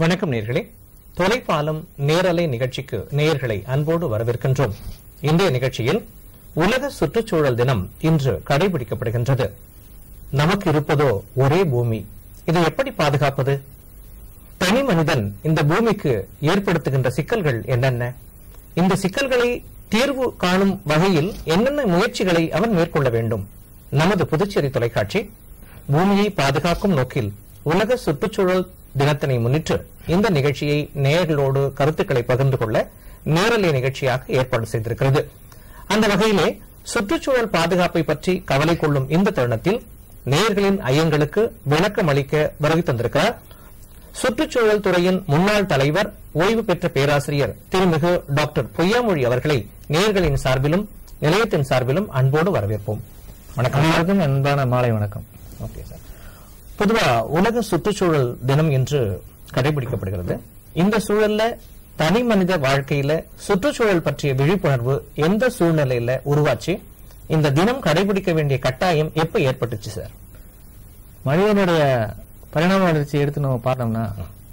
வணக்கம் நேர்களே தொலைப்பாலம் நேரலை நிகழ்ச்சிக்கு நேயர்களை அன்போடு வரவேற்கின்றோம் இன்றைய நிகழ்ச்சியில் உலக சுற்றுச்சூழல் தினம் இன்று கடைபிடிக்கப்படுகின்றது நமக்கு இருப்பதோ ஒரே பூமி இதை எப்படி பாதுகாப்பது தனி மனிதன் இந்த பூமிக்கு ஏற்படுத்துகின்ற சிக்கல்கள் என்னென்ன இந்த சிக்கல்களை தீர்வு காணும் வகையில் என்னென்ன முயற்சிகளை அவன் மேற்கொள்ள வேண்டும் நமது புதுச்சேரி தொலைக்காட்சி பூமியை பாதுகாக்கும் நோக்கில் உலக சுற்றுச்சூழல் தினத்தினை முன்னிட்டு இந்த நிகழ்ச்சியை நேயர்களோடு கருத்துக்களை பகிர்ந்து கொள்ள நேரலை நிகழ்ச்சியாக ஏற்பாடு செய்திருக்கிறது அந்த வகையிலே சுற்றுச்சூழல் பாதுகாப்பை பற்றி கவலை கொள்ளும் இந்த தருணத்தில் நேயர்களின் ஐயங்களுக்கு விளக்கம் அளிக்க வருகை தந்திருக்கிறார் சுற்றுச்சூழல் துறையின் முன்னாள் தலைவர் ஓய்வு பெற்ற பேராசிரியர் திருமிகு டாக்டர் பொய்யாமொழி அவர்களை நேயர்களின் சார்பிலும் நிலையத்தின் சார்பிலும் அன்போடு வரவேற்போம் வணக்கம் அனைவருக்கும் அன்பான மாலை வணக்கம் ஓகே சார் பொதுவா உலக சுற்றுச்சூழல் தினம் என்று கடைபிடிக்கப்படுகிறது இந்த சூழல்ல தனி மனித வாழ்க்கையில சுற்றுச்சூழல் பற்றிய விழிப்புணர்வு எந்த சூழ்நிலையில உருவாச்சு இந்த தினம் கடைபிடிக்க வேண்டிய கட்டாயம் எப்ப ஏற்பட்டுச்சு சார் மனிதனுடைய பரிணாம வளர்ச்சி எடுத்து நம்ம பார்த்தோம்னா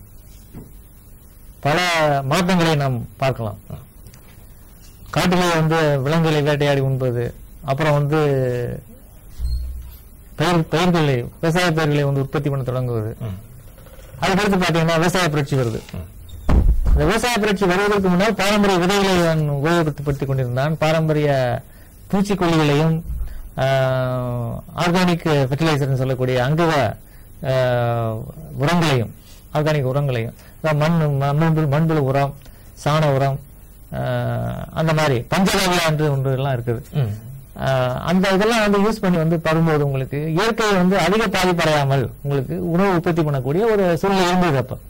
பல மாற்றங்களை நாம் பார்க்கலாம் காட்டிலே வந்து விலங்குகளை வேட்டையாடி உண்பது அப்புறம் வந்து பயிர் பயிர்களை விவசாய பயிர்களை வந்து உற்பத்தி பண்ண தொடங்குவது அதுக்கடுத்து பார்த்தீங்கன்னா விவசாய புரட்சி வருது இந்த விவசாய புரட்சி வருவதற்கு முன்னால் பாரம்பரிய விதைகளை அவன் உபயோகப்படுத்திக் கொண்டிருந்தான் பாரம்பரிய பூச்சிக்கொல்லிகளையும் ஆர்கானிக் ஃபெர்டிலைசர்னு சொல்லக்கூடிய அங்குவ ஆஹ், உரங்களையும் ஆர்கானிக் உரங்களையும் அதாவது மண் மண்புழு மண்புழு உரம் சாண உரம் ஆஹ், அந்த மாதிரி பஞ்சகாவியா என்று ஒன்று எல்லாம் இருக்குது ம். ஆஹ் அந்த இதெல்லாம் வந்து யூஸ் பண்ணி வந்து பரும்போது உங்களுக்கு இயற்கையை வந்து அதிக பாதிப்படையாமல் உங்களுக்கு உணவு உற்பத்தி பண்ணக்கூடிய ஒரு சூழ்நிலை இருந்தது அப்ப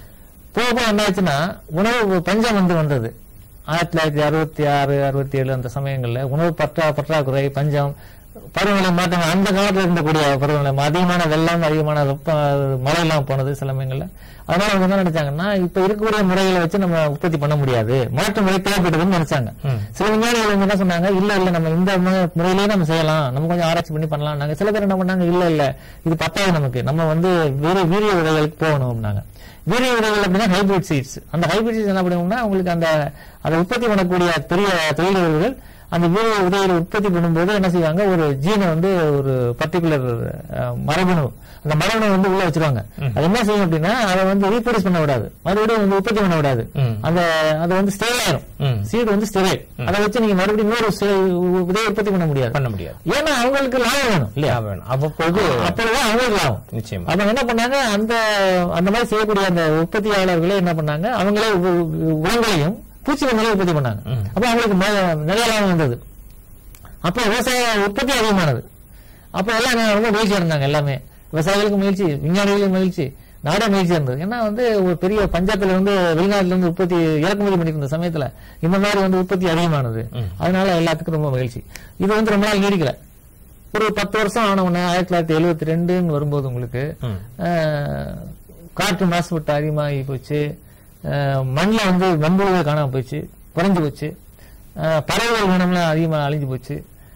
போக போக என்ன ஆச்சுன்னா உணவு பஞ்சம் வந்து வந்தது ஆயிரத்தி தொள்ளாயிரத்தி அறுபத்தி ஆறு அறுபத்தி ஏழு அந்த சமயங்கள்ல உணவு பற்றா பற்றாக்குறை பஞ்சம் பருவநிலை மாற்றங்கள் அந்த காலத்துல இருந்தக்கூடிய பருவநிலை மா- அதிகமான வெள்ளம் அதிகமான வெப்ப மழை எல்லாம் போனது சில சமயங்கள்ல அதனால அவங்க என்ன நினைச்சாங்கன்னா இப்ப இருக்கக்கூடிய முறைகளை வச்சு நம்ம உற்பத்தி பண்ண முடியாது மாற்று முறை தேவைப்படுதுன்னு நினைச்சாங்க ம். சில விஞ்ஞானிகள் வந்து என்ன சொன்னாங்க இல்ல இல்ல நம்ம இந்த மு- முறையிலேயே நம்ம செய்யலாம் நம்ம கொஞ்சம் ஆராய்ச்சி பண்ணி பண்ணலாம் நாங்க சில பேர் என்ன பண்ணாங்க இல்ல இல்ல இது பத்தாது நமக்கு நம்ம வந்து வீரிய வீரிய விதைகளுக்கு போகணும்னாங்க வீரிய விதைகள் அப்படின்னா ஹைபிரிட் சீட்ஸ் அந்த ஹைபிரிட் சீட்ஸ் என்ன பண்ணுவோம்னா உங்களுக்கு அந்த அதை உற்பத்தி பண்ணக்கூடிய பெரிய தொழிலாளர்கள் அந்த வீரிய விதைகளை உற்பத்தி பண்ணும்போது என்ன செய்வாங்க ஒரு ஜீனை வந்து ஒரு பர்டிகுலர் மரபணு அந்த மரபணு வந்து உள்ள வச்சிருவாங்க அது என்ன செய்யும் அப்படின்னா அதை வந்து ரீப்ரொடியூஸ் பண்ண விடாது மறுபடியும் வந்து உற்பத்தி பண்ண விடாது ம். அந்த அது வந்து ஸ்டெரைல் ஆயிரும் ம். சீடு வந்து ஸ்டெரைல் அதை வச்சு நீங்க மறுபடியும் இன்னொரு சி- விதையை உற்பத்தி பண்ண முடியாது பண்ண முடியாது ஏன்னா அவங்களுக்கு லாபம் வேணும் இல்லையா லாபம் வேணும். அவ்வப்பொழுது அப்பதான் அவங்களுக்கு லாபம் நிச்சயமா அவங்க என்ன பண்ணாங்க அந்த அந்த மாதிரி செய்யக்கூடிய அந்த உற்பத்தியாளர்களே என்ன பண்ணாங்க அவங்களே உ- உ- உரங்களையும் பூச்சிகளையும் உற்பத்தி பண்ணாங்க ம். அப்ப அவங்களுக்கு ம- நிறைய லாபம் வந்தது அப்ப விவசாய உற்பத்தி அதிகமானது அப்ப எல்லாம் என்ன ரொம்ப மகிழ்ச்சியா இருந்தாங்க எல்லாமே விவசாயிகளுக்கு மகிழ்ச்சி விஞ்ஞானிகளுக்கு மகிழ்ச்சி நாடே மகிழ்ச்சியா இருந்தது ஏன்னா வந்து ஒரு பெரிய பஞ்சாயத்துல இருந்து வெளிநாட்டுல இருந்து உற்பத்தி இறக்குமதி பண்ணிட்டு இருந்த சமயத்துல இந்த மாதிரி வந்து உற்பத்தி அதிகமானது அதனால எல்லாத்துக்கும் ரொம்ப மகிழ்ச்சி இது வந்து ரொம்ப நாள் நீடிக்கல ஒரு பத்து வருஷம் ஆன உடனே ஆயிரத்தி தொள்ளாயிரத்தி எழுபத்தி ரெண்டுன்னு வரும்போது உங்களுக்கு ம். ஆஹ், காற்று மாசுபட்டு அதிகமாகி போச்சு ஆஹ், மண்ணில் வந்து மண்புழுவை காணாம போச்சு குறைஞ்சு போச்சு ஆஹ், பறவைகள் இனம்லாம் அதிகமாக அழிஞ்சு போச்சு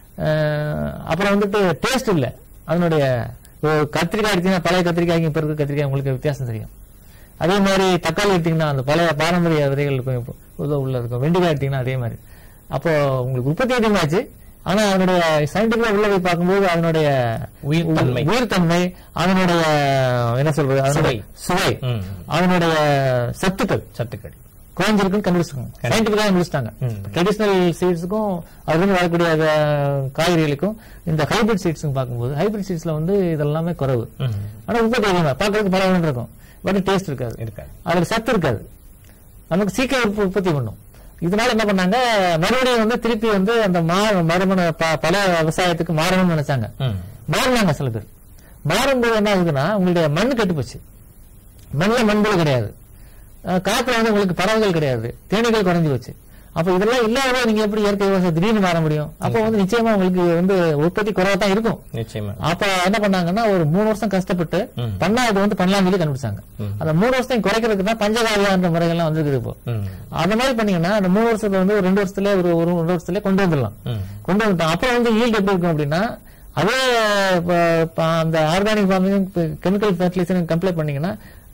ஆஹ், அப்புறம் வந்துட்டு டேஸ்ட் இல்லை அதனுடைய ஒரு கத்திரிக்காய் எடுத்தீங்கன்னா பழைய கத்திரிக்காய்க்கு இப்போ இருக்க கத்திரிக்காய் உங்களுக்கு வித்தியாசம் தெரியும் அதே மாதிரி தக்காளி எடுத்தீங்கன்னா அந்த பழைய பாரம்பரிய விதைகள் இருக்கும் இப்போ உள்ள- உள்ள இருக்கும் வெண்டிக்காய் எடுத்தீங்கன்னா அதே மாதிரி அப்போ உங்களுக்கு உற்பத்தி அதிகமாச்சு ஆனா அதனுடைய சயின்டிபிக்கா உள்ள போய் பார்க்கும்போது அதனுடைய உயிர்த்தன்மை. உயிர்த்தன்மை அதனுடைய என்ன சொல்றது அதனுடைய சுவை ம். அதனுடைய சத்துக்கள் சத்துக்கள் குறைஞ்சிருக்குன்னு கண்டுபிடிச்சாங்க சயின்டிபிக்கா கண்டுபிடிச்சிட்டாங்க ம். ட்ரெடிஷனல் சீட்ஸுக்கும் அதுலேருந்து வரக்கூடிய அஹ், காய்கறிகளுக்கும் இந்த ஹைபிரிட் சீட்ஸும் பார்க்கும்போது ஹைபிரிட் சீட்ஸ்ல வந்து இதெல்லாமே குறைவு ம். ஆனா உற்பத்தி அதிகமா பார்க்கறதுக்கு பரவாயில்ல இருக்கும் பட் டேஸ்ட் இருக்காது இருக்காது அதுல சத்து இருக்காது நமக்கு சீக்கிரம் உற்ப- உற்பத்தி பண்ணும் இதனால என்ன பண்ணாங்க மறுபடியும் வந்து திருப்பி வந்து அந்த மா மரபணு ப- பல விவசாயத்துக்கு மாறணும்னு நினைச்சாங்க ம். மாறினாங்க சில பேர் மாறும்போது என்ன ஆகுதுன்னா உங்களுடைய மண் கெட்டு போச்சு மண்ணுல மண்புழு கிடையாது அஹ் காத்துல வந்து உங்களுக்கு பறவைகள் கிடையாது தேனீகள் குறைஞ்சு போச்சு அப்ப இதெல்லாம் இல்லாத நீங்க எப்படி இயற்கை விவசாயம் திடீர்னு மாற முடியும் அப்ப வந்து நிச்சயமா உங்களுக்கு வந்து உற்பத்தி குறைவா தான் இருக்கும் நிச்சயமா அப்ப என்ன பண்ணாங்கன்னா ஒரு மூணு வருஷம் கஷ்டப்பட்டு ம். பண்ணா இது வந்து பண்ணலாம் சொல்லி கண்டுபிடிச்சாங்க ம். அந்த மூணு வருஷத்தையும் குறைக்கிறதுக்கு தான் பஞ்சகாவியான்ற முறைகள்லாம் வந்திருக்குது இப்போ ம். அந்த மாதிரி பண்ணீங்கன்னா அந்த மூணு வருஷத்துல வந்து ஒரு ரெண்டு வருஷத்துல ஒரு ஒரு ரெண்டு வருஷத்துல கொண்டு வந்துடலாம் ம். கொண்டு வந்துட்டோம் அப்புறம் வந்து ஈல்டு எப்படி இருக்கும் அப்படின்னா அதே ப- ப- அந்த organic farming chemical fertiliser comply பண்ணீங்கன்னா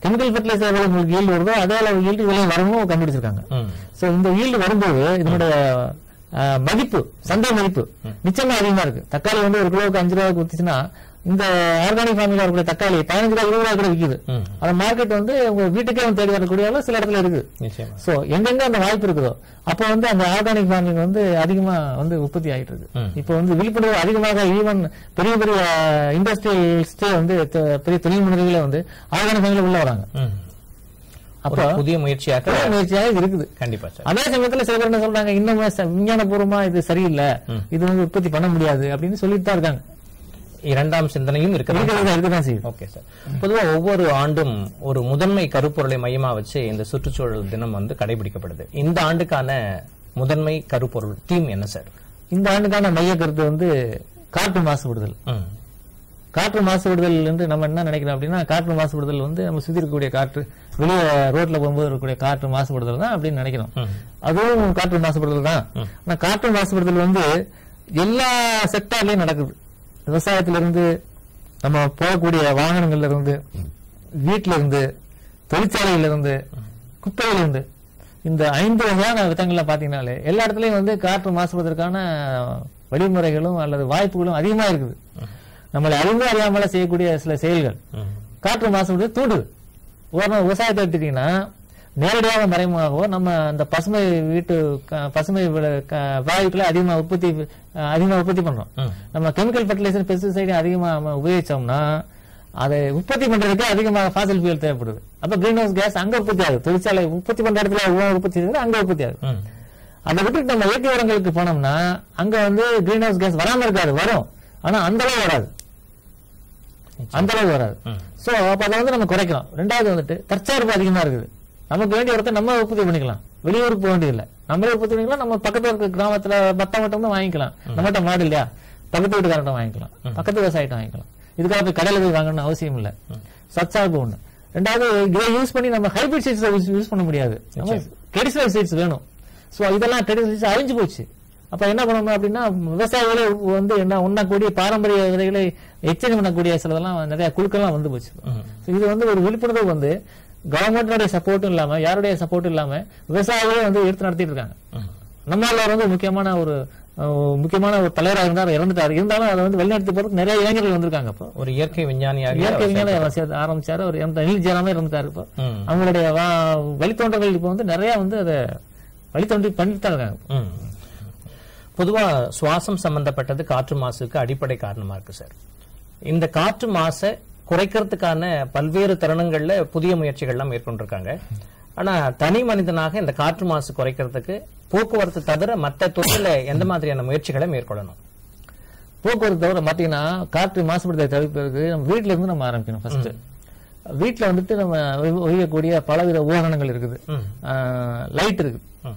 கெமிக்கல் ஃபெர்டிலைசர் எவ்வளவு உங்களுக்கு ஈல்டு வருதோ அதே அளவு ஈல்டு இதுலயும் வரணும் கண்டுபிடிச்சிருக்காங்க ம். சோ இந்த ஈல்டு வரும்போது இதனுடைய அஹ், மதிப்பு சந்தை மதிப்பு நிச்சயமா அதிகமா இருக்கு தக்காளி வந்து ஒரு கிலோவுக்கு அஞ்சு ரூபாய்க்கு வித்துச்சுன்னா இந்த ஆர்கானிக் ஃபார்மிங்ல இருக்கக்கூடிய தக்காளி பதினஞ்சு ரூபாய் இருபது ரூபாய் கூட விக்குது ம். அந்த மார்க்கெட் வந்து உங்க வீட்டுக்கே வந்து தேடி வரக்கூடிய அளவு சில இடத்துல இருக்கு நிச்சயமா சோ எங்கெங்க அந்த வாய்ப்பு இருக்குதோ அப்ப வந்து அந்த ஆர்கானிக் ஃபார்மிங் வந்து அதிகமா வந்து உற்பத்தி ஆயிட்டு இருக்கு ம். இப்போ வந்து விழிப்புணர்வு அதிகமாக ஈவன் பெரிய பெரிய இண்டஸ்ட்ரியலிஸ்டே வந்து த- பெரிய தொழில் முனைகளே வந்து ஆர்கானிக் ஃபார்மிங்ல உள்ள வராங்க ம். அப்ப ஒரு புதிய முயற்சியாக பெரிய முயற்சியாக இது இருக்குது கண்டிப்பா சார் அதே சமயத்துல சில பேர் என்ன சொல்றாங்க இன்னும் விஞ்ஞானபூர்வமா இது சரியில்லை ம். இது வந்து உற்பத்தி பண்ண முடியாது அப்படின்னு சொல்லிட்டு தான் இருக்காங்க இரண்டாம் சிந்தனையும் இருக்கிறது இருக்கிறதா இருக்கதான் செய்யுது ஓகே சார் பொதுவா ஒவ்வொரு ஆண்டும் ஒரு முதன்மை கருப்பொருளை மையமா வச்சு இந்த சுற்றுச்சூழல் தினம் வந்து கடைபிடிக்கப்படுது இந்த ஆண்டுக்கான முதன்மை கருப்பொருள் தீம் என்ன சார் இந்த ஆண்டுக்கான மைய கருத்து வந்து காற்று மாசுபடுதல் ம். காற்று மாசுபடுதல் என்று நம்ம என்ன நினைக்கிறோம் அப்படின்னா காற்று மாசுபடுதல் வந்து நம்ம சுத்தி இருக்கக்கூடிய காற்று வெளியே ரோட்ல போகும்போது இருக்கக்கூடிய காற்று மாசுபடுதல் தான் அப்படின்னு நினைக்கிறோம் ம். அதுவும் காற்று மாசுபடுதல் தான் ஆனா காற்று மாசுபடுதல் வந்து எல்லா செக்டார்லயும் நடக்குது விவசாயத்துல இருந்து நம்ம போகக்கூடிய வாகனங்கள்ல இருந்து வீட்டுல இருந்து தொழிற்சாலையில இருந்து குப்பையில இருந்து இந்த ஐந்து வகையான விதங்கள்ல பாத்தீங்கன்னாலே எல்லா இடத்துலயும் வந்து காற்று மாசுபடுவதற்கான வழிமுறைகளும் அல்லது வாய்ப்புகளும் அதிகமா இருக்குது நம்மளை அறிந்து அறியாமல செய்யக்கூடிய சில செயல்கள் ம். காற்று மாசுபடுறது தூண்டுது உதாரணம் விவசாயத்தை எடுத்துட்டீங்கன்னா நேரடியாக மறைமுகமாகவோ நம்ம அந்த பசுமை வீட்டு க- பசுமை விட- க- வாயுக்களை அதிகமா உற்பத்தி அஹ், அதிகமா உற்பத்தி பண்றோம் ம். நம்ம கெமிக்கல் ஃபர்டிலைசர் பெஸ்டிசைடு அதிகமா நம்ம உபயோகிச்சோம்னா அதை உற்பத்தி பண்றதுக்கு அதிகமாக ஃபாசில் ஃபியூல் தேவைப்படுது அப்ப கிரீன் ஹவுஸ் கேஸ் அங்க உற்பத்தி ஆகுது தொழிற்சாலை உற்பத்தி பண்ற இடத்துல உணவு உற்பத்தி ஆகுது அங்க உற்பத்தி ஆகுது ம். அதை விட்டுட்டு நம்ம இயற்கை உரங்களுக்கு போனோம்னா அங்க வந்து கிரீன் ஹவுஸ் கேஸ் வராம இருக்காது வரும் ஆனா அந்த அளவு வராது அந்த அளவு வராது ம். சோ அப்ப அதை வந்து நம்ம குறைக்கலாம் ரெண்டாவது வந்துட்டு தற்சார்பு அதிகமா இருக்குது நமக்கு வேண்டிய உரத்தை நம்ம உற்பத்தி பண்ணிக்கலாம் வெளியூருக்கு போக வேண்டியதில்லை நம்மளே உற்பத்தி பண்ணிக்கலாம் நம்ம பக்கத்துல இருக்க கிராமத்துல பத்தம் மட்டும் தான் வாங்கிக்கலாம் நம்மகிட்ட மாடு இல்லையா பக்கத்து வீட்டுக்காரட்ட வாங்கிக்கலாம் பக்கத்து விவசாயிட்ட வாங்கிக்கலாம் இதுக்காக போய் கடையில போய் வாங்கணும்னு அவசியம் இல்ல சச்சார்பு ஒண்ணு ரெண்டாவது இதை யூஸ் பண்ணி நம்ம ஹைபிரிட் சீட்ஸ் யூஸ் பண்ண முடியாது நம்ம ட்ரெடிஷனல் சீட்ஸ் வேணும் சோ இதெல்லாம் ட்ரெடிஷனல் சீட்ஸ் அழிஞ்சு போச்சு அப்ப என்ன பண்ணணும் அப்படின்னா விவசாயிகளே வந்து என்ன உண்ணக்கூடிய பாரம்பரிய விதைகளை எக்ஸ்சேஞ்ச் பண்ணக்கூடிய சிலதெல்லாம் நிறைய குழுக்கள்லாம் வந்து போச்சு ம். So இது வந்து ஒரு விழிப்புணர்வு வந்து கவர்மெண்டோட சப்போர்ட்டும் இல்லாம யாருடைய சப்போர்ட்டும் இல்லாம விவசாயிகளே வந்து எடுத்து நடத்திட்டு இருக்காங்க ம். நம்மால வந்து முக்கியமான ஒரு அஹ், முக்கியமான ஒரு தலைவராக இருந்தார் இறந்துட்டார் இருந்தாலும் அதை வந்து வெளிநடத்தி போறதுக்கு நிறைய இளைஞர்கள் வந்திருக்காங்க இப்போ ஒரு இயற்கை விஞ்ஞானியாக இயற்கை விஞ்ஞான ஆரம்பிச்சாரு அவர் இறந்த அனில் ஜெயராமே இறந்துட்டாரு இப்போ ம். அவங்களுடைய வா- வழித்தோன்றல்கள் இப்போ வந்து நிறைய வந்து அதை வழித்தோன்றி பண்ணிட்டு தான் இருக்காங்க ம். பொதுவா சுவாசம் சம்பந்தப்பட்டது காற்று மாசுக்கு அடிப்படை காரணமா இருக்கு சார் இந்த காற்று மாசை குறைக்கிறதுக்கான பல்வேறு தருணங்கள்ல புதிய முயற்சிகள்லாம் மேற்கொண்டிருக்காங்க ஆனா தனி மனிதனாக இந்த காற்று மாசு குறைக்கிறதுக்கு போக்குவரத்து தவிர மத்த துறையில எந்த மாதிரியான முயற்சிகளை மேற்கொள்ளணும் போக்குவரத்து தவிர பாத்தீங்கன்னா காற்று மாசுபடுத்தலை தவிர்ப்பதற்கு நம்ம வீட்ல இருந்து நம்ம ஆரம்பிக்கணும் ஃபர்ஸ்ட் வீட்ல வந்துட்டு நம்ம உப- உபயோகிக்கக்கூடிய பலவித உபகரணங்கள் இருக்குது ம். லைட் இருக்கு ம்.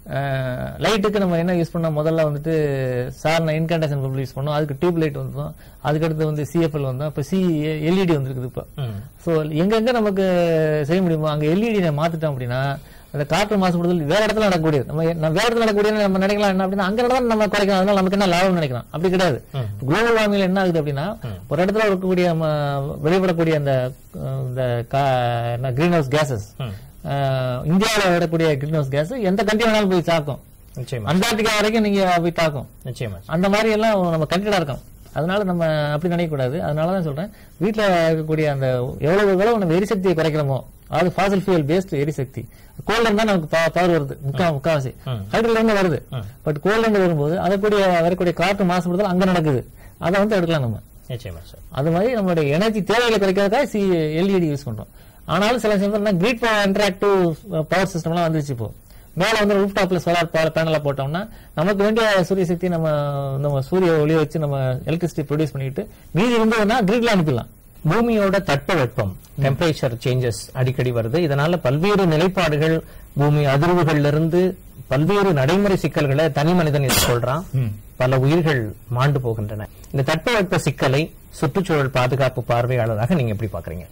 லைட்டுக்கு நம்ம என்ன யூஸ் பண்ணோம் முதல்ல வந்துட்டு சார்ன இன்கண்டேஷன் பல்ப் யூஸ் பண்ணோம் அதுக்கு டியூப் லைட் வந்தோம் அதுக்கடுத்து வந்து சிஎஃப்எல் வந்தோம் இப்போ சி எல்இடி வந்திருக்குது இப்போ ம். ஸோ எங்கெங்க நமக்கு செய்ய முடியுமோ அங்க எல்இடி மாத்திட்டோம் அப்படின்னா அந்த காற்று மாசுபடுதல் வேற இடத்துல நடக்கக்கூடியது நம்ம நம்ம வேற இடத்துல நடக்கக்கூடியது நம்ம நினைக்கலாம் என்ன அப்படின்னா அங்க நடந்தா நம்ம குறைக்கலாம் அதனால நமக்கு என்ன லாபம் நினைக்கலாம் அப்படி கிடையாது குளோபல் வார்மிங்ல என்ன ஆகுது அப்படின்னா ஒரு இடத்துல இருக்கக்கூடிய ம- வெளிப்படக்கூடிய அந்த அஹ், இந்த கா- என்ன கிரீன் ஹவுஸ் கேசஸ் ம். இந்தியாவில் விடக்கூடிய கிரீன் ஹவுஸ் கேஸ் எந்த கண்ட்ரி வேணாலும் போய் தாக்கும் நிச்சயமா அண்டார்டிகா வரைக்கும் நீங்க போய் தாக்கும் நிச்சயமா அந்த மாதிரி எல்லாம் நம்ம கண்டிடா இருக்கோம் அதனால நம்ம அப்படி நினைக்கக்கூடாது அதனால தான் சொல்றேன் வீட்ல இருக்கக்கூடிய அந்த எவ்வளவு எவ்வளவு நம்ம எரிசக்தியை குறைக்கிறோமோ அதாவது ஃபாசில் ஃபியூல் பேஸ்ட் எரிசக்தி கோல்ல இருந்தா நமக்கு பவர் வருது முக்கா முக்காவாசி ம். ஹைட்ரல் இருந்து வருது ம். பட் கோல்ல இருந்து வரும்போது அதற்குரிய வரக்கூடிய காற்று மாசுபடுதல் அங்க நடக்குது அதை வந்து எடுக்கலாம் நம்ம நிச்சயமா சார் அது மாதிரி நம்மளுடைய எனர்ஜி தேவைகளை குறைக்கிறதுக்காக சி எல்இடி யூஸ் பண்றோம் ஆனாலும் சில சமயம் கிரீட் இன்டராக்டிவ் பவர் சிஸ்டம்லாம் வந்துருச்சு இப்போ மேல வந்து ரூஃப் டாப்ல சோலார் பவர் பேனல போட்டோம்னா நமக்கு வேண்டிய சூரிய சக்தி நம்ம நம்ம சூரிய ஒளியை வச்சு நம்ம எலக்ட்ரிசிட்டி ப்ரொடியூஸ் பண்ணிட்டு மீதி இருந்ததுன்னா கிரிட்ல அனுப்பிடலாம் பூமியோட தட்பவெப்பம் டெம்பரேச்சர் சேஞ்சஸ் அடிக்கடி வருது இதனால பல்வேறு நிலைப்பாடுகள் பூமி அதிர்வுகள்ல இருந்து பல்வேறு நடைமுறை சிக்கல்களை தனி மனிதன் எதிர்கொள்றான் பல உயிர்கள் மாண்டு போகின்றன இந்த தட்பவெப்ப சிக்கலை சுற்றுச்சூழல் பாதுகாப்பு பார்வையாளராக நீங்க எப்படி பாக்குறீங்க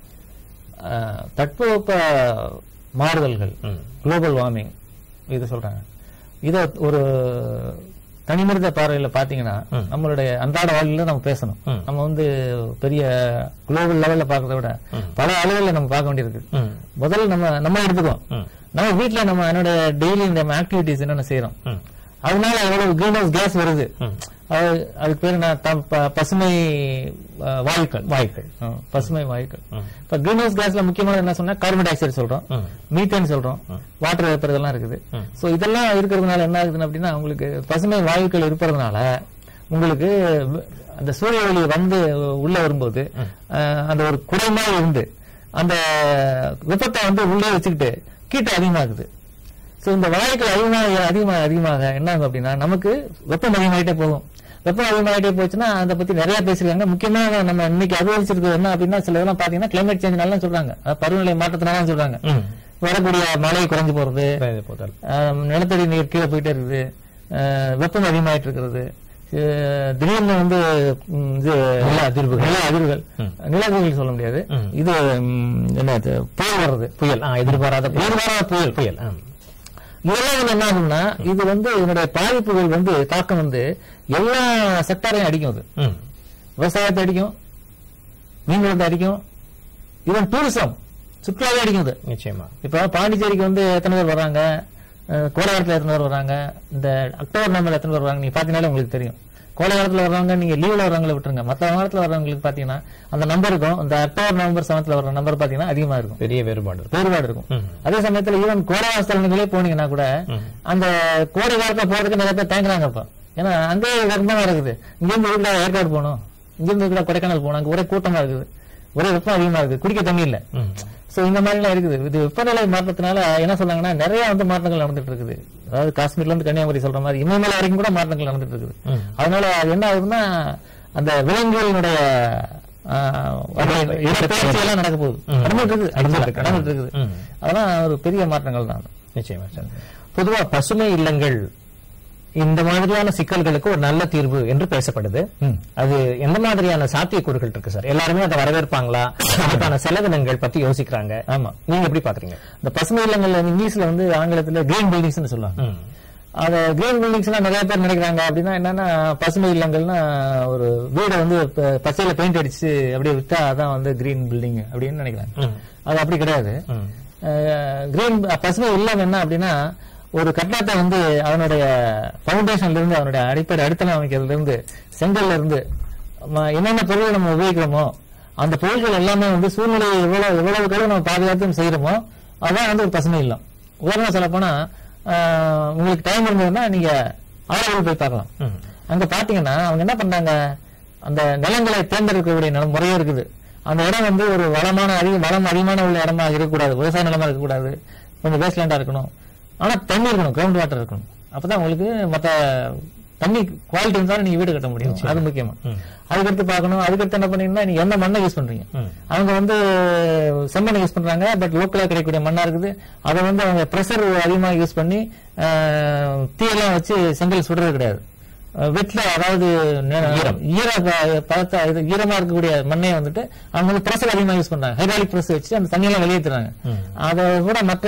அஹ், தட்பவெப்ப மாறுதல்கள் ம். குளோபல் வார்மிங் இது சொல்றாங்க இத ஒரு தனி மனித பார்வையில பாத்தீங்கன்னா ம். நம்மளுடைய அன்றாட வாழ்க்கையில நம்ம பேசணும் ம். நம்ம வந்து பெரிய குளோபல் லெவல்ல பாக்குறத விட ம். பல அளவுல நம்ம பார்க்க வேண்டியிருக்கு ம். முதல்ல நம்ம நம்ம எடுத்துக்கோம் ம். நம்ம வீட்ல நம்ம என்னோட டெய்லி நம்ம ஆக்டிவிட்டிஸ் என்னென்ன செய்யறோம் ம். அதனால எவ்வளவு கிரீன் ஹவுஸ் கேஸ் வருது ம். அது அதுக்கு பேர் என்ன த- ப- பசுமை அஹ், வாயுக்கள் வாயுக்கள். ஆ, பசுமை வாயுக்கள் ம். இப்ப கிரீன் ஹவுஸ் கேஸ்ல முக்கியமான என்ன சொன்னா கார்பன் டை ஆக்சைடு சொல்றோம் ம். மீத்தேன் சொல்றோம் ம். வாட்டர் வேப்பர் இதெல்லாம் இருக்குது ம். சோ இதெல்லாம் இருக்கிறதுனால என்ன ஆகுதுன்னு அப்படின்னா உங்களுக்கு பசுமை வாயுக்கள் இருப்பதனால உங்களுக்கு வ- அந்த சூரிய ஒளி வந்து உள்ள வரும்போது அஹ், அந்த ஒரு குறைமா இருந்து அந்த வெப்பத்தை வந்து உள்ளே வச்சுக்கிட்டு கீட்டம் அதிகமாகுது சோ இந்த வாயுக்கள் அதிகமாக அதிகமாக அதிகமாக என்ன ஆகும் அப்படின்னா நமக்கு வெப்பம் அதிகமாயிட்டே போகும் வெப்பம் அதிகமாயிட்டே போச்சுன்னா அதை பத்தி நிறைய பேசிருக்காங்க முக்கியமா நம்ம இன்னைக்கு அனுபவிச்சிருக்கிறது என்ன அப்படின்னா சில இதெல்லாம் பாத்தீங்கன்னா கிளைமேட் சேஞ்ச் சொல்றாங்க அதாவது பருவநிலை மாற்றத்தினால சொல்றாங்க ம். வரக்கூடிய மழை குறைஞ்சு போறது வயது போதல். ஆஹ் நிலத்தடி நீர் கீழே போயிட்டே இருக்குது ஆஹ் வெப்பம் அதிகமாயிட்டு இருக்கிறது ஆஹ் திடீர்னு வந்து ம், இது நில அதிர்வுகள் நில அதிர்வுகள் ம். நில அதிர்வுகள் சொல்ல முடியாது ம். இது ம், என்ன இது, புயல் வர்றது புயல் ஆ, எதிர்பாராத புயல். எதிர்பாராத புயல் புயல் ஆ. இதெல்லாம் வந்து என்ன ஆகும்னா இது வந்து இதனுடைய பாதிப்புகள் வந்து தாக்கம் வந்து எல்லா செக்டாரையும் அடிக்கும் அது ம். விவசாயத்தை அடிக்கும் மீன்வளத்தை அடிக்கும் ஈவன் டூரிசம் சுற்றுலாவே அடிக்கும் அது நிச்சயமா இப்ப பாண்டிச்சேரிக்கு வந்து எத்தனை பேர் வராங்க அஹ் கோடை காலத்துல எத்தனை பேர் வராங்க இந்த அக்டோபர் நவம்பர் எத்தனை பேர் வராங்க நீங்க பாத்தீங்கன்னாலே உங்களுக்கு தெரியும் கோடை காலத்துல வர்றவங்க நீங்க லீவ்ல வர்றவங்களை விட்டுருங்க மத்த காலத்துல வர்றவங்களுக்கு பாத்தீங்கன்னா அந்த நம்பருக்கும் இந்த அக்டோபர் நவம்பர் செவன்த்ல வர்ற நம்பர் பாத்தீங்கன்னா அதிகமா இருக்கும் பெரிய வேறுபாடு இருக்கு. வேறுபாடு இருக்கும் ம். அதே சமயத்துல ஈவன் கோடை வாசல்களே போனீங்கன்னா கூட ம். அந்த கோடை காலத்துல போறதுக்கு நிறைய பேர் தேங்குறாங்க இப்ப ஏன்னா அங்கே வெப்பமா இருக்குது இங்க இருந்து வீட்டுல ஏற்காடு போகணும் இங்க இருந்து வீட்டுல கொடைக்கானல் போகணும் அங்க ஒரே கூட்டமா இருக்குது ஒரே வெப்பம் அதிகமா இருக்குது குடிக்க தண்ணி இல்ல ம். சோ இந்த மாதிரி எல்லாம் இருக்குது இது வெப்பநிலை மாற்றத்தினால என்ன சொல்றாங்கன்னா நிறைய வந்து மாற்றங்கள் நடந்துட்டு இருக்குது அதாவது காஷ்மீர்ல இருந்து கன்னியாகுமரி சொல்ற மாதிரி இமயமலை வரைக்கும் கூட மாற்றங்கள் நடந்துட்டு இருக்குது ம். அதனால அது என்ன ஆகுதுன்னா அந்த விலங்குகளினுடைய ஆஹ், வகை- இடப்பெயர்ச்சி எல்லாம் நடக்க போகுது ம். நடந்துட்டு இருக்குது நடந்துட்டு actually இருக்கு. நடந்துட்டு இருக்குது ம். அதெல்லாம் ஒரு பெரிய மாற்றங்கள் தான் நிச்சயமா சார் பொதுவா பசுமை இல்லங்கள் இந்த மாதிரியான சிக்கல்களுக்கு ஒரு நல்ல தீர்வு என்று பேசப்படுது ம். அது எந்த மாதிரியான சாத்தியக்கூறுகள் இருக்கு சார் எல்லாருமே அதை வரவேற்பாங்களா அதுக்கான செலவினங்கள் பத்தி யோசிக்கிறாங்க ஆமா நீங்க எப்படி பாக்குறீங்க இந்த பசுமை இல்லங்கள்ல இங்கிலீஷ்ல வந்து ஆங்கிலத்துல கிரீன் பில்டிங்ஸ் சொல்லுவாங்க ம். அத கிரீன் பில்டிங்ஸ் எல்லாம் நிறைய பேர் நினைக்கிறாங்க அப்படின்னா என்னன்னா பசுமை இல்லங்கள்னா ஒரு வீடை வந்து ப- பச்சையில பெயிண்ட் அடிச்சு அப்படியே விட்டா அதான் வந்து கிரீன் பில்டிங் அப்படின்னு நினைக்கிறாங்க ம். அது அப்படி கிடையாது ம். கிரீன் பசுமை இல்லம் என்ன அப்படின்னா ஒரு கட்டடத்தை வந்து அவனுடைய ஃபவுண்டேஷன்ல இருந்து அவனுடைய அடிப்படை அடித்தளம் அமைக்கிறதுல இருந்து செங்கல்ல இருந்து ம- என்னென்ன பொருட்கள் நம்ம உபயோகிக்கிறோமோ அந்த பொருட்கள் எல்லாமே வந்து சூழ்நிலையை எவ்வளவு எவ்வளவு கூட நம்ம பாதுகாத்து செய்யறோமோ அதான் வந்து ஒரு பசுமை இல்லம் உதாரணம் சொல்ல போனா ஆஹ், உங்களுக்கு டைம் இருந்ததுன்னா நீங்க ஆரோவில் போய் பார்க்கலாம் ம். அங்க பாத்தீங்கன்னா அவங்க என்ன பண்றாங்க அந்த நிலங்களை தேர்ந்தெடுக்கக்கூடிய நிலம் முறையே இருக்குது அந்த இடம் வந்து ஒரு வளமான அதிக வளம் அதிகமான உள்ள இடமா இருக்கக்கூடாது விவசாய நிலமா இருக்கக்கூடாது கொஞ்சம் வேஸ்ட்லேண்டா இருக்கணும் ஆனா தண்ணி இருக்கணும் கிரவுண்ட் வாட்டர் இருக்கணும் அப்பதான் உங்களுக்கு மத்த தண்ணி குவாலிட்டி இருந்தாலும் நீங்க வீடு கட்ட முடியும் அது முக்கியமா ம். அதுக்கடுத்து பார்க்கணும் அதுக்கடுத்து என்ன பண்ணீங்கன்னா நீங்க எந்த மண்ணை யூஸ் பண்றீங்க ம். அவங்க வந்து செம்மண்ணை யூஸ் பண்றாங்க பட் லோக்கலா கிடைக்கக்கூடிய மண்ணா இருக்குது அதை வந்து அவங்க ப்ரெஷர் அதிகமா யூஸ் பண்ணி ஆஹ், தீயெல்லாம் வச்சு செங்கல் சுடுறது கிடையாது அஹ், வெட்ல அதாவது நெ- ஈரம். ஈர ப- பதத்த இது ஈரமா இருக்கக்கூடிய மண்ணை வந்துட்டு அவங்க வந்து ப்ரெஷர் அதிகமா யூஸ் பண்றாங்க ஹைட்ராலிக் ப்ரெஸ் வச்சு அந்த தண்ணியெல்லாம் வெளியேற்றுறாங்க ம். அதை கூட மற்ற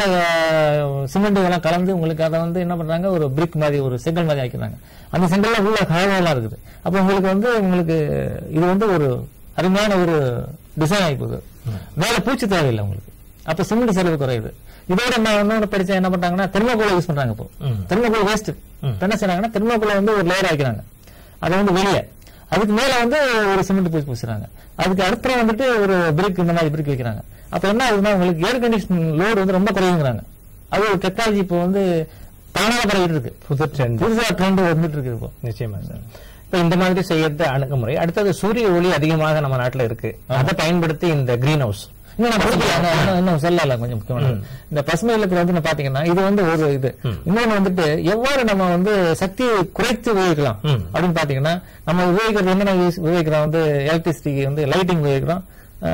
சிமெண்ட் இதெல்லாம் கலந்து உங்களுக்கு அதை வந்து என்ன பண்றாங்க ஒரு பிரிக் மாதிரி ஒரு செங்கல் மாதிரி ஆக்கிறாங்க அந்த செங்கல்ல உள்ள கலவையெல்லாம் இருக்குது அப்ப உங்களுக்கு வந்து உங்களுக்கு இது வந்து ஒரு அருமையான ஒரு டிசைன் ஆகி போகுது மேல பூச்சி தேவையில்லை உங்களுக்கு அப்ப சிமெண்ட் செலவு குறையுது இதோட என்ன இன்னொன்று படிச்சா என்ன பண்றாங்கன்னா தெர்மோகோலை யூஸ் பண்றாங்க இப்போ ம். தெர்மோகோல் வேஸ்ட் இப்ப என்ன செய்றாங்கன்னா தெர்மோகோலை வந்து ஒரு லேயர் ஆக்கிறாங்க அதை வந்து வெளியே அதுக்கு மேல வந்து ஒரு சிமெண்ட் பூச்சி பூசுறாங்க அதுக்கு அடுத்த வந்துட்டு ஒரு பிரிக் இந்த மாதிரி பிரிக் வைக்கிறாங்க அப்ப என்ன ஆகுதுன்னா உங்களுக்கு ஏர் கண்டிஷன் லோடு வந்து ரொம்ப குறையுங்கிறாங்க அது ஒரு டெக்னாலஜி இப்போ வந்து தானாக பரவிட்டு இருக்கு புது ட்ரெண்ட் புதுசா ட்ரெண்ட் வந்துட்டு இருக்கு இப்போ நிச்சயமா சார் இப்ப இந்த மாதிரி செய்யறது அணுகுமுறை அடுத்தது சூரிய ஒளி அதிகமாக நம்ம நாட்டுல இருக்கு அதை பயன்படுத்தி இந்த கிரீன் ஹவுஸ் இன்னும் நான் படிக்கல. இன்னும் இன்னும் இன்னும் சொல்லல கொஞ்சம் முக்கியமான இந்த பசுமை இல்லத்துல வந்து பாத்தீங்கன்னா இது வந்து ஒரு இது இன்னொன்னு வந்துட்டு எவ்வாறு நம்ம வந்து சக்தியை குறைத்து உபயோகிக்கலாம் ம். அப்படின்னு பாத்தீங்கன்னா நம்ம உபயோகிக்கிறது என்னென்ன use- உபயோகிக்கிறோம் வந்து எலக்ட்ரிசிட்டிக்கு வந்து லைட்டிங் உபயோகிக்கிறோம்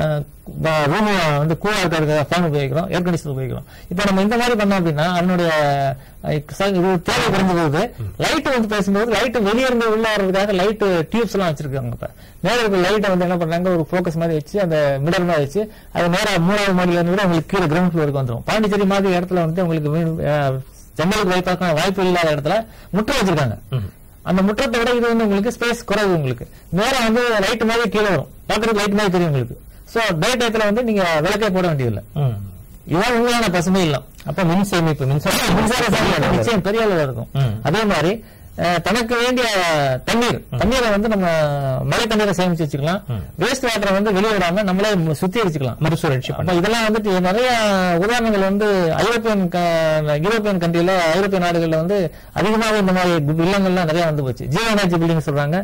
ரூம் வந்து கூலா இருக்கிறதுக்கு ஃபேன் உபயோகிக்கிறோம் ஏர் கண்டிஷனர் உபயோகிக்கிறோம் இப்போ நம்ம இந்த மாதிரி பண்ணோம் அப்படின்னா அதனுடைய அஹ், ச- இது தேவை குறைஞ்ச போது லைட் வந்து பேசும்போது லைட் வெளியே இருந்து உள்ள வர்றதுக்காக லைட் டியூப்ஸ் எல்லாம் வச்சிருக்காங்க இப்ப மேல இருக்க லைட்டை வந்து என்ன பண்றாங்க ஒரு ஃபோக்கஸ் மாதிரி வச்சு அந்த மிடர் மாதிரி வச்சு அது நேரா மூணாவது மாடியில இருந்து கூட உங்களுக்கு கீழே கிரவுண்ட் ஃப்ளோருக்கு வந்துரும் பாண்டிச்சேரி மாதிரி இடத்துல வந்து உங்களுக்கு மீன், அஹ், ஜன்னலுக்கு வாய்ப்பாக்க வாய்ப்பு இல்லாத இடத்துல முட்டை வச்சிருக்காங்க அந்த முற்றத்தை விட இது வந்து உங்களுக்கு ஸ்பேஸ் குறைவு உங்களுக்கு நேரம் வந்து லைட் மாதிரி கீழே வரும் பார்க்கறதுக்கு லைட் மாதிரி தெரியும் உங்களுக்கு சோ டே டயத்துல வந்து நீங்க விளக்கே போட வேண்டியதில்லை ம். இதுதான் உண்மையான பசுமை இல்லம் அப்ப மின் சேமிப்பு மின்சார மின்சார சேமிப்பு நிச்சயம் பெரிய அளவில் இருக்கும் ம். அதே மாதிரி அஹ், தனக்கு வேண்டிய தண்ணீர் தண்ணீரை வந்து நம்ம மழை தண்ணீரை சேமிச்சு வச்சுக்கலாம் வேஸ்ட் வாட்டரை வந்து வெளியே விடாம நம்மளே மு- சுத்திகரிச்சுக்கலாம் மறுசுழற்சி அப்ப இதெல்லாம் வந்துட்டு நிறைய உதாரணங்கள் வந்து ஐரோப்பியன் க- யூரோப்பியன் கண்ட்ரில ஐரோப்பிய நாடுகள்ல வந்து அதிகமாக இந்த மாதிரி கு- இல்லங்கள்லாம் நிறைய வந்து போச்சு ஜீரோ எனர்ஜி பில்டிங் சொல்றாங்க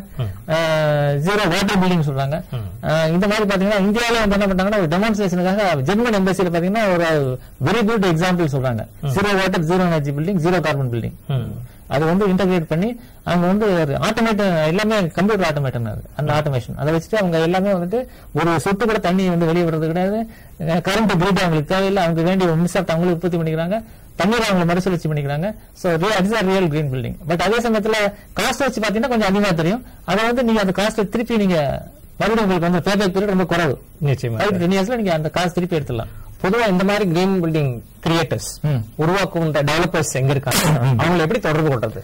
ஜீரோ வாட்டர் பில்டிங் சொல்றாங்க அஹ், இந்த மாதிரி பாத்தீங்கன்னா இந்தியாவில வந்து என்ன பண்ணாங்கன்னா ஒரு டெமான்ஸ்ட்ரேஷனுக்காக ஜெர்மன் எம்பசியில பாத்தீங்கன்னா ஒரு வெரி குட் எக்ஸாம்பிள் சொல்றாங்க zero water zero energy building zero carbon building hmm. அது வந்து இன்டகிரேட் பண்ணி அவங்க வந்து ஆட்டோமேட் எல்லாமே கம்ப்யூட்டர் ஆட்டோமேட்டன் அது அந்த ஆட்டோமேஷன் அதை வச்சுட்டு அவங்க எல்லாமே வந்துட்டு ஒரு சொட்டு கூட தண்ணி வந்து வெளியே விடுறது கிடையாது கரண்ட் கிரிட் அவங்களுக்கு தேவையில்லை அவங்க வேண்டிய மின்சாரத்தை அவங்களுக்கு உற்பத்தி பண்ணிக்கிறாங்க தண்ணீர் அவங்க மறுசுழற்சி பண்ணிக்கிறாங்க சோ அதுஸ் are real green building but அதே சமயத்துல காஸ்ட் வச்சு பாத்தீங்கன்னா கொஞ்சம் அதிகமா தெரியும் அதை வந்து நீங்க அந்த காஸ்ட் திருப்பி நீங்க மறுபடியும் உங்களுக்கு வந்து பேபேக் பீரியட் ரொம்ப குறைவு நிச்சயமா ஃபைவ் டென் இயர்ஸ்ல நீங்க அந்த காசு திருப்பி எடுத்துடலாம் பொதுவா இந்த மாதிரி கிரீன் பில்டிங் கிரியேட்டர்ஸ் ம். உருவாக்குகின்ற டெவலப்பர்ஸ் எங்க இருக்காங்க அவங்களை எப்படி தொடர்பு கொள்றது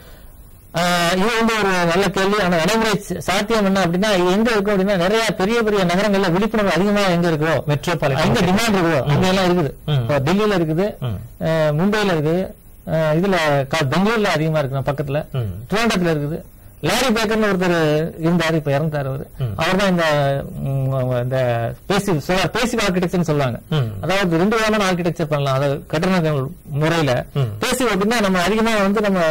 ஆஹ் இது வந்து ஒரு நல்ல கேள்வி ஆனா நடைமுறை ச- சாத்தியம் என்ன அப்படின்னா இது எங்க இருக்கும் அப்படின்னா நிறைய பெரிய பெரிய நகரங்கள்ல விழிப்புணர்வு அதிகமா எங்க இருக்கோ Metropolitan எங்க டிமாண்ட் இருக்கோ அங்க எல்லாம் இருக்குது ம். இப்போ டெல்லியில இருக்குது ம். ஆஹ் மும்பைல இருக்குது ஆஹ் இதுல க- பெங்களூர்ல அதிகமா இருக்கு நம்ம பக்கத்துல ம். திருவனந்தபுரத்துல இருக்குது லாரி பேக்கர்னு ஒருத்தர் இருந்தாரு இப்ப இறந்தாரு அவரு அவர் தான் இந்த ம், இந்த பேசி பேசிவ் ஆர்கிடெக்சர்னு சொல்லுவாங்க ம். அதாவது ரெண்டு விதமான ஆர்கிடெக்சர் பண்ணலாம் அதாவது கட்டண முறையில ம். பேசிவ் அப்படின்னா நம்ம அதிகமா வந்து நம்ம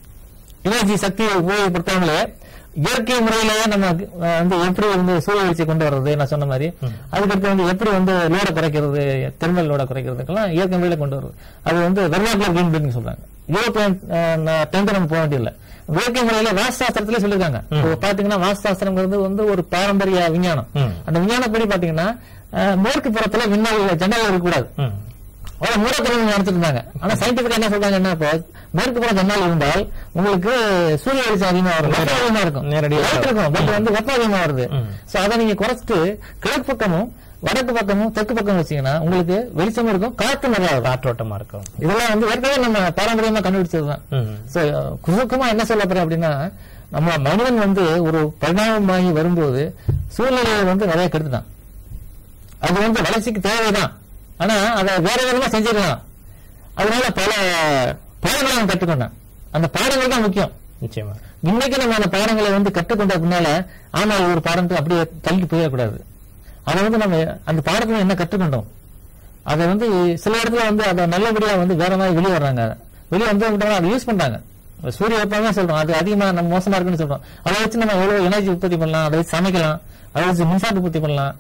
எனர்ஜி சக்தியை உபயோகப்படுத்தாமலே இயற்கை முறையிலேயே நம்ம அஹ், வந்து எப்படி வந்து சூழல் வச்சு கொண்டு வர்றது நான் சொன்ன மாதிரி அதுக்கடுத்து வந்து எப்படி வந்து லோட குறைக்கிறது தெர்மல் லோட குறைக்கிறதுக்கெல்லாம் இயற்கை முறையில கொண்டு வருது அது வந்து வெர்னாகுலர் கிரீன் பில்டிங் சொல்றாங்க யூரோப்பியன் டென்ட் நம்ம போக வேண்டியதில்லை இயற்கை முறையில வாஸ்தாஸ்திரத்திலே சொல்லிருக்காங்க இப்போ பாத்தீங்கன்னா வாஸ்தாஸ்திரங்கிறது வந்து ஒரு பாரம்பரிய விஞ்ஞானம் ம். அந்த விஞ்ஞானப்படி பாத்தீங்கன்னா அஹ், மேற்கு புறத்துல மின்னல் ஜன்னல் இருக்கக்கூடாது ம். அவ்வளவு மூடத்தனம் நினைச்சிட்டு இருந்தாங்க ஆனா சயின்டிபிக் என்ன சொல்றாங்க என்ன இப்போ மேற்கு புறம் ஜன்னல் இருந்தால் உங்களுக்கு சூரிய வெளிச்சம் அதிகமா வரும் வெப்பம் அதிகமா இருக்கும் நேரடியா Light இருக்கும் பட் வந்து வெப்பம் அதிகமா வருது ம். சோ அதை நீங்க குறைச்சிட்டு கிழக்கு பக்கமும் வடக்கு பக்கமும் தெற்கு பக்கம் வச்சீங்கன்னா உங்களுக்கு வெளிச்சமும் இருக்கும் காத்து நிறைய வரும் காற்றோட்டமா இருக்கும் இதெல்லாம் வந்து ஏற்கனவே நம்ம பாரம்பரியமா கண்டுபிடிச்சதுதான் ம். சோ குறுக்கமா என்ன சொல்ல போறேன் அப்படின்னா நம்ம மனிதன் வந்து ஒரு பரிணாமமாகி வரும்போது சூழ்நிலையை வந்து நிறைய கெடுத்துட்டான் அது வந்து வளர்ச்சிக்கு தேவைதான் ஆனா அதை வேற விதமா செஞ்சிடலாம் அதனால பல பாடங்களை அவன் கற்றுக்கொண்டான் அந்த பாடங்கள் தான் முக்கியம் நிச்சயமா இன்னைக்கு நம்ம அந்த பாடங்களை வந்து கற்றுக்கொண்ட பின்னால ஆமா இது ஒரு பாடத்தை அப்படியே தள்ளி போயிடக்கூடாது அதை வந்து நம்ம அந்த பாடத்துல என்ன கற்றுக்கொண்டோம் அதை வந்து சில இடத்துல வந்து அதை நல்லபடியா வந்து வேற மாதிரி வெளியே வர்றாங்க வெளியே வந்து விட்டாங்க அதை யூஸ் பண்றாங்க சூரிய வெப்பம் தான் சொல்றோம் அது அதிகமா நம்ம மோசமா இருக்குன்னு சொல்றோம் அதை வச்சு நம்ம எவ்வளவு எனர்ஜி உற்பத்தி பண்ணலாம் அதை வச்சு சமைக்கலாம் அதை வச்சு மின்சாரம் உற்பத்தி பண்ணலாம்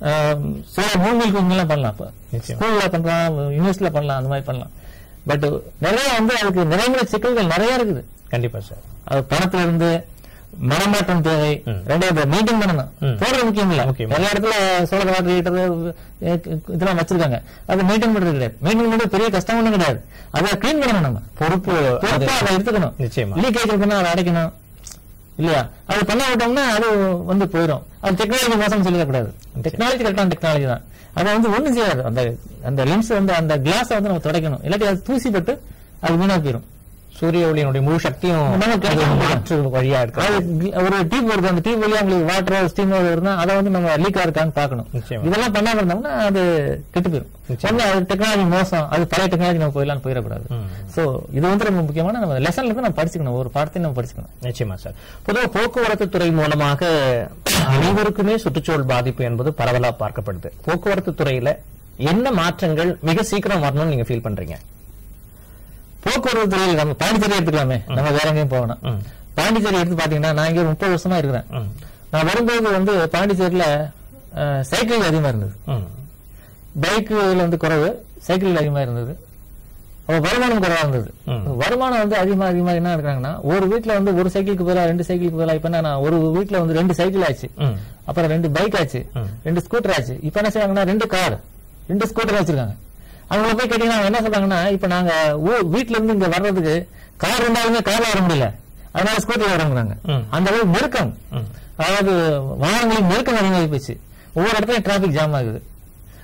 சோழ மூங்கில் குஞ்செல்லாம் பண்ணலாம் இப்போ நிச்சயம். ஸ்கூல்ல பண்ணலாம் யூனிவர்சிட்டியில பண்ணலாம் அந்த மாதிரி பண்ணலாம் பட் நிறைய வந்து அதுக்கு நடைமுறை சிக்கல்கள் நிறைய இருக்குது கண்டிப்பா சார் அது பணத்துல இருந்து மனமாற்றம் தேவை ம். ரெண்டாவது மெயின்டைன் பண்ணணும் ம். போடுறது முக்கியம் இல்ல முக்கியம். நிறைய இடத்துல சோழர் வாட்டர் ஹீட்டர் இதெல்லாம் வச்சிருக்காங்க அது மெயின்டைன் பண்றது கிடையாது மெயின்டைன் பண்றது பெரிய கஷ்டம் ஒண்ணும் கிடையாது அதை கிளீன் பண்ணணும் நம்ம பொறுப்பு அது பொறுப்பா அதை எடுத்துக்கணும் நிச்சயமா. லீக்கேஜ் இருக்குன்னா அதை அடைக்கணும் இல்லையா அது பண்ண விட்டோம்னா அது வந்து போயிடும் அது டெக்னாலஜி மோசம் சொல்லிடக்கூடாது டெக்னாலஜி கரெக்டான டெக்னாலஜி தான் அதை வந்து ஒண்ணும் செய்யாது அந்த அந்த லென்ஸ் வந்து அந்த கிளாஸை வந்து நம்ம துடைக்கணும் இல்லாட்டி அது தூசிப்பட்டு அது வீணா போயிடும் சூரிய ஒளியினுடைய முழு சக்தியும் நமக்கு அது மாற்று வழியா இருக்கு அது கி- ஒரு டியூப் வருது அந்த டியூப் வழியா உங்களுக்கு வாட்டரோ ஸ்டீமோ வருதுன்னா அதை வந்து நம்ம லீக்கா இருக்கான்னு பார்க்கணும் நிச்சயமா. இதெல்லாம் பண்ணாம இருந்தோம்னா அது கெட்டு போயிடும் நிச்சயமா. ஒண்ணு அது டெக்னாலஜி மோசம் அது பழைய டெக்னாலஜி நம்ம போயிடலாம் போயிடக்கூடாது ம். சோ இது வந்து ரொம்ப முக்கியமான நம்ம லெசன்ல இருந்து நம்ம படிச்சுக்கணும் ஒரு பாடத்தையும் நம்ம படிச்சுக்கணும் நிச்சயமா சார் பொதுவாக போக்குவரத்து துறை மூலமாக அனைவருக்குமே சுற்றுச்சூழல் பாதிப்பு என்பது பரவலா பார்க்கப்படுது போக்குவரத்து துறையில என்ன மாற்றங்கள் மிக சீக்கிரம் வரணும்னு நீங்க ஃபீல் பண்றீங்க போக்குவரத்து துறையில் நம்ம பாண்டிச்சேரி எடுத்துக்கலாமே நம்ம வேற எங்கேயும் போகணும் ம். பாண்டிச்சேரி எடுத்து பாத்தீங்கன்னா நான் இங்க முப்பது வருஷமா இருக்கிறேன் ம். நான் வரும்போது வந்து பாண்டிச்சேரியில அஹ், சைக்கிள் அதிகமா இருந்தது ம். பைக்குல வந்து குறைவு சைக்கிள் அதிகமா இருந்தது அப்ப வருமானம் குறைவா இருந்தது ம். வருமானம் வந்து அதிகமா அதிகமா என்ன இருக்காங்கன்னா ஒரு வீட்ல வந்து ஒரு சைக்கிளுக்கு பதிலா ரெண்டு சைக்கிளுக்கு பதிலா இப்ப என்ன ஒரு வீட்ல வந்து ரெண்டு சைக்கிள் ஆச்சு ம். அப்புறம் ரெண்டு பைக் ஆச்சு ம். ரெண்டு ஸ்கூட்டர் ஆச்சு இப்ப என்ன செய்வாங்கன்னா ரெண்டு கார் ரெண்டு ஸ்கூட்டர் வச்சிருக்காங்க அவங்கள போய் கேட்டீங்கன்னா அவங்க என்ன சொல்றாங்கன்னா இப்ப நாங்க ஊ- வீட்ல இருந்து இங்க வர்றதுக்கு கார் இருந்தாலுமே கார்ல வர முடியல அதனால ஸ்கூட்டர்ல வரங்கிறாங்க ம். அந்த அளவு நெருக்கம் ம். அதாவது வாகனங்களின் நெருக்கம் அதிகமாகி போச்சு ஒவ்வொரு இடத்துலயும் டிராபிக் ஜாம் ஆகுது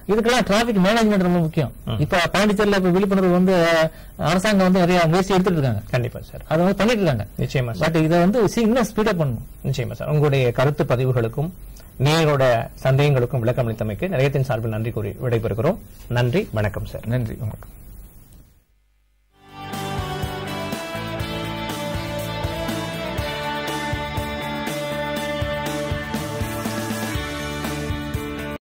இதுக்கெல்லாம் டிராபிக் மேனேஜ்மெண்ட் ரொம்ப முக்கியம் இப்ப பாண்டிச்சேரியில இப்ப விழிப்புணர்வு வந்து அரசாங்கம் வந்து நிறைய முயற்சி எடுத்துட்டு இருக்காங்க கண்டிப்பா சார் அதை வந்து பண்ணிட்டு இருக்காங்க நிச்சயமா சார் பட் இதை வந்து சி- இன்னும் ஸ்பீடப் பண்ணணும் நிச்சயமா சார் உங்களுடைய கருத்து பதிவுகளுக்கும் நேரோட சந்தேகங்களுக்கும் விளக்கம் அளித்தமைக்கு நிலையத்தின் சார்பில் நன்றி கூறி விடைபெறுகிறோம் நன்றி வணக்கம் சார் நன்றி வணக்கம்